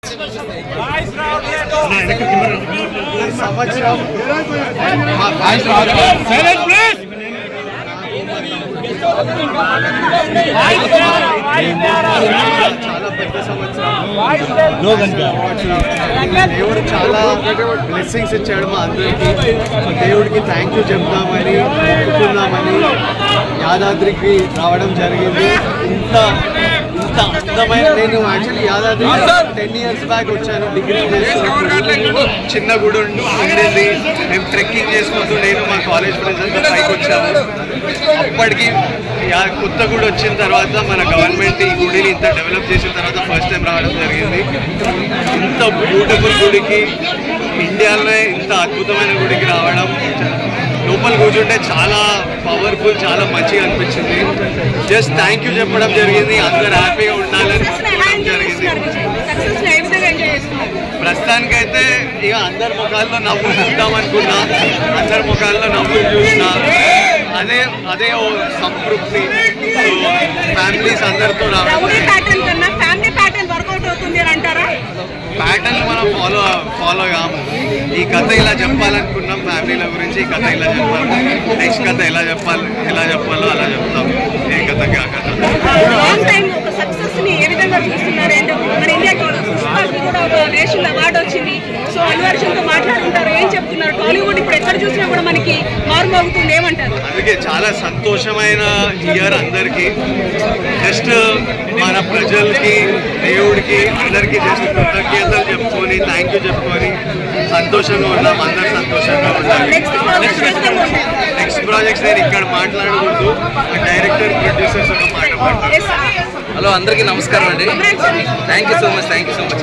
ఈ సంవత్సరం మా చాలా పెద్ద సంవత్సరం దేవుడు చాలా బ్లెస్సింగ్స్ ఇచ్చాడు మా అందరికి సో దేవుడికి థ్యాంక్ యూ చెప్దామని మొక్కుకుందామని యాదాద్రికి రావడం జరిగింది ఇంత ఇంత అందమైన నేను actually Yadadri ten years back వచ్చాను డిగ్రీ చేస్తున్నప్పుడు చిన్న గుడి ఉండి- ఉండేది మేము ట్రెక్కింగ్ చేసుకుంటూ నేను మా కాలేజ్ ఫ్రెండ్స్ అంతా పైకి వచ్చాము అప్పటికి యా- కొత్త గుడి వచ్చిన తర్వాత మన గవర్నమెంట్ ఈ గుడిని ఇంత డెవలప్ చేసిన తర్వాత ఫస్ట్ టైం రావడం జరిగింది ఇంత బ్యూటిఫుల్ గుడికి ఇండియాలో ఇంత అద్భుతమైన గుడికి రావడం లోపల కూర్చుంటే చాలా పవర్ఫుల్ చాలా మంచిగా అనిపించింది జస్ట్ థ్యాంక్ యూ చెప్పడం జరిగింది అందరు హ్యాపీగా ఉండాలని చెప్పడం జరిగింది సక్సెస్ ఏ విధంగా ఎంజాయ్ చేస్తున్నారు ప్రస్తుతానికైతే ఇక అందరి ముఖాల్లో నవ్వులు చూద్దాం అనుకున్నా అందరి ముఖాల్లో నవ్వులు చూసినా అదే అదే ఓ సంతృప్తి ఫ్యామిలీస్ అందరితో రావడం రౌడీ ప్యాటర్న్ కన్నా ఫ్యామిలీ ప్యాటర్న్ వర్కౌట్ అవుతుంది అని అంటారా ప్యాటర్న్ మనం ఫాలో ఫాలో కాము ఈ కథ ఇలా చెప్పాలనుకున్నాం ఫ్యామిలీల గురించి ఈ కథ ఇలా చెప్పాలి నెక్స్ట్ కథ ఎలా చెప్పాలి ఎలా చెప్పాలో అలా చెప్తాం ఏ కథకి ఆ కథ లాంగ్ టైం ఒక సక్సెస్ ని ఏ విధంగా చూస్తున్నారు అండ్ మన ఇండియాకి పుష్పాకి కూడా ఒక నేషనల్ అవార్డు వచ్చింది సో అల్లు అర్జున్ తో మాట్లాడుకుంటారు ఏం చెప్తున్నారు టాలీవుడ్ ఇప్పుడు ఎక్కడ చూసినా కూడా మనకి మారుమోగుతుంది ఏమంటారు అందుకే చాలా సంతోషమైన ఇయర్ అందరికీ జస్ట్ మన ప్రజలకి దేవుడికి అందరికీ జస్ట్ కృతజ్ఞతలు చెప్పుకొని థ్యాంక్ యూ చెప్పుకొని సంతోషంగా ఉన్నాం అందరు సంతోషంగా ఉండాలి నెక్స్ట్ ప్రాజెక్ట్ ఏ విధంగా ఉంటాయి నెక్స్ట్ ప్రాజెక్ట్స్ నేను ఇక్కడ మాట్లాడకూడదు డైరెక్టర్ ప్రొడ్యూసర్స్ ఒక మాట మాట్లాడతాను Yes, sir. హలో అందరికీ నమస్కారం అండి Congrats, sir. Thank you so much thank you so much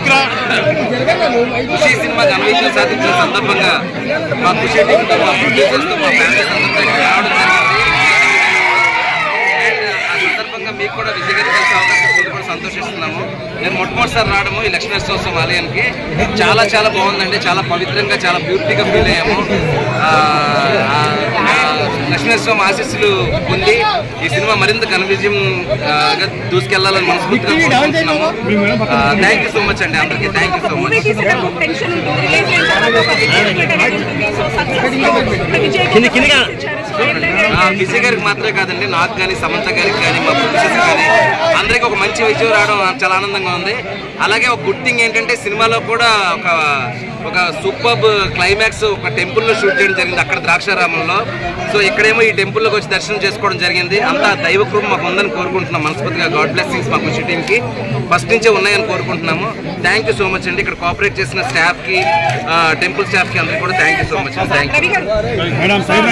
అండి ఖుషి సినిమా ఘన విజయం సాధించిన సందర్భంగా మా ఖుషి టీంతో మా ప్రొడ్యూసర్స్తో మా ఫ్యామిలీస్ అందరితో ఇక్కడ రావడం జరిగింది అండ్ ఆ సందర్భంగా మీకు కూడా విజయ్ గారికి కలిసే అవకాశం వచ్చింది కూడా సంతోషిస్తున్నాము నేను మొట్టమొదటిసారి రావడము ఈ లక్ష్మీనరసింహోత్సవం ఆలయానికి చాలా చాలా బాగుందండి చాలా పవిత్రంగా చాలా బ్యూటిగా ఫీల్ అయ్యాము ఆ, ఆ, ఆ లక్ష్మీనరసింహ ఆశీస్సులు పొంది ఈ సినిమా మరింత ఘన విజయం ఆ, గా దూసుకెళ్లాలని మనస్ఫూర్తిగా కోరుకుంటున్నాము థ్యాంక్ యూ సో మచ్ అండి అందరికీ thank you so movie much తీసేటప్పుడు టెన్షన్ ఉంటుంది రిలీజ్ అయిన తర్వాత ఒక excitement అనేది ఉంటుంది సో సక్సెస్ లో మన విజయ్ గారు ఇచ్చారు. సో ఏ విధంగా ఆ, విజయ్ గారికి మాత్రమే కాదండి నాకు కానీ సమంత గారికి కానీ మా ప్రొడ్యూసర్స్ కానీ అందరికీ ఒక మంచి విజయం రావడం నాకు చాలా ఆనందంగా ఉంది అలాగే ఒక గుడ్ థింగ్ ఏంటంటే సినిమాలో కూడా ఒక ఒక సూపర్ క్లైమాక్స్ ఒక టెంపుల్లో షూట్ చేయడం జరిగింది అక్కడ ద్రాక్షారామంలో సో ఇక్కడేమో ఈ టెంపుల్లోకి వచ్చి దర్శనం చేసుకోవడం జరిగింది అంతా దైవ కృప మాకు ఉందని కోరుకుంటున్నాం మనస్ఫూర్తిగా గాడ్ బ్లెస్సింగ్స్ మా కృషి టీంకి ఫస్ట్ నుంచే ఉన్నాయని కోరుకుంటున్నాము థ్యాంక్ యూ సో మచ్ అండి ఇక్కడ కోఆపరేట్ చేసిన స్టాఫ్కి టెంపుల్ స్టాఫ్కి అందరికీ కూడా thank you so much thank you Ravi గారు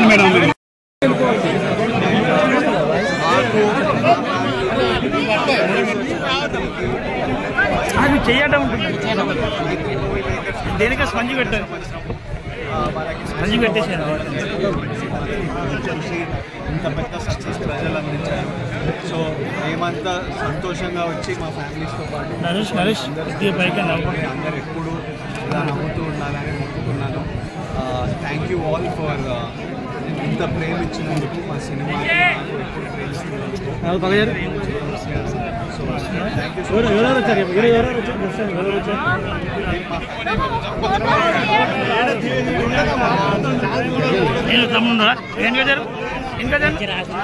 అది చెయ్యటం ఉంటుంది దేనిక స్పంజి పెట్టారు స్పంజి పెట్టేసారు చూసి ఇంత పెద్ద సక్సెస్ ప్రజలు అందించారు సో మేమంతా సంతోషంగా వచ్చి మా ఫ్యామిలీస్తో పాటు నరేష్ నరేష్ ఇది పైకి నవ్వు అందరు ఎప్పుడు ఇలా నవ్వుతూ ఉండాలని మొక్కుకున్నాను థ్యాంక్ యూ ఆల్ ఫర్ ఇంత ప్రేమ ఇచ్చినందుకు మా సినిమా ఎప్పుడు ప్రేమిస్తున్నందుకు so thank you so much ఎవరెవరు వచ్చారు ఎవరు ఎవరు వచ్చారు ఎవరు వచ్చారు నేను తమ్ముడు ఏం కదారు ఏం కదారు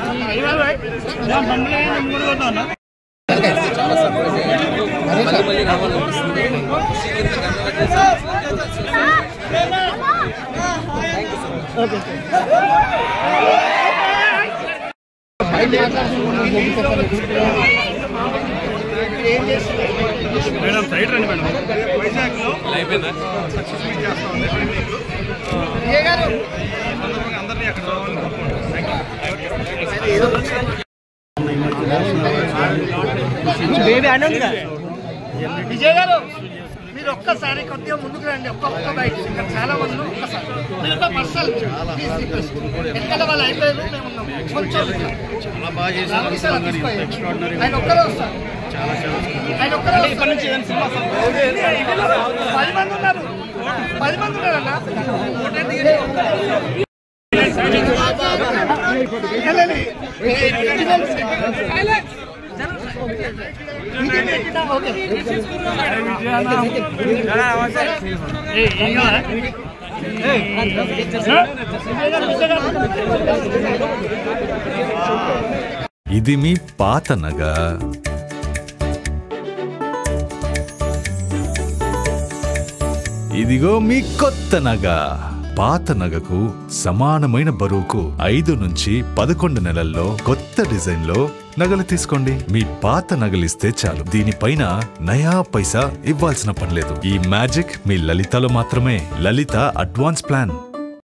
మూడు పోతా ఉన్నా చాలా సర్ప్రైజ్ అయ్యాను మళ్ళీ మళ్ళీ రావాలనిపిస్తుంది ఖుషి కింద ఘనంగా చేశాం. మేడం సైడ్ రండి మేడం విజయ్ గారు మీరు ఒక్కసారి కొద్దిగా ముందుకు రండి ఒక్క ఒక్క బయట ఇక్కడ చాలా మంది ఉన్నారు. ఒక్కసారి మీరు ఒక పర్సల్ ప్లీజ్ రిక్వెస్ట్ వెనకాల వాళ్ళు అయిపోయారు మేము ఉన్నాం కొంచెం చాలా బాగా రామకృష్ణ తీసుకోండి. ఆయన ఒక్కరే వస్తారు ఆయన ఒక్కరే వస్తారు. పది మంది ఉన్నారు పది మంది ఉన్నారు అన్న వెళ్ళండి. మీటింగ్ పెట్టినా ఓకే ఏయ్, ఏం కావాలా? ఇది మీ పాత నగ ఇదిగో మీ కొత్త నగ పాత నగకు సమానమైన బరువుకు ఐదు నుంచి పదకొండు నెలల్లో కొత్త డిజైన్ లో నగలు తీసుకోండి మీ పాత నగలిస్తే చాలు దీనిపైన నయా పైసా ఇవ్వాల్సిన పనిలేదు ఈ మ్యాజిక్ మీ లలితలో మాత్రమే లలిత అడ్వాన్స్ ప్లాన్